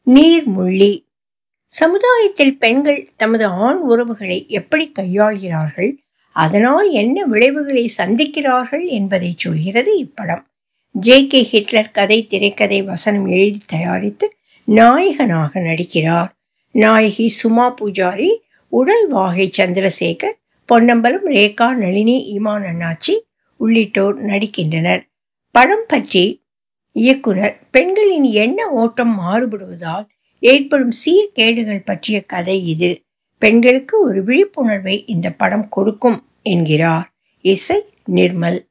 நீர்முள்ளி சமுதாயத்தில் பெண்கள் தமது ஆண் உறவுகளை எப்படி கையாள்கிறார்கள் அதனால் என்ன விளைவுகளை சந்திக்கிறார்கள் என்பதை சொல்கிறது இப்படம் ஜே கே ஹிட்லர் கதை திரைக்கதை வசனம் எழுதி தயாரித்து நாயகனாக நடிக்கிறார் நாயகி சுமா பூஜாரி உடல் வாகை சந்திரசேகர் பொன்னம்பலம் ரேகா நளினி இமான் அண்ணாச்சி உள்ளிட்டோர் நடிக்கின்றனர் படம் பற்றி இயக்குனர் பெண்களின் எண்ண ஓட்டம் மாறுபடுவதால் ஏற்படும் சீர்கேடுகள் பற்றிய கதை இது பெண்களுக்கு ஒரு விழிப்புணர்வை இந்த படம் கொடுக்கும் என்கிறார் இசை நிர்மல்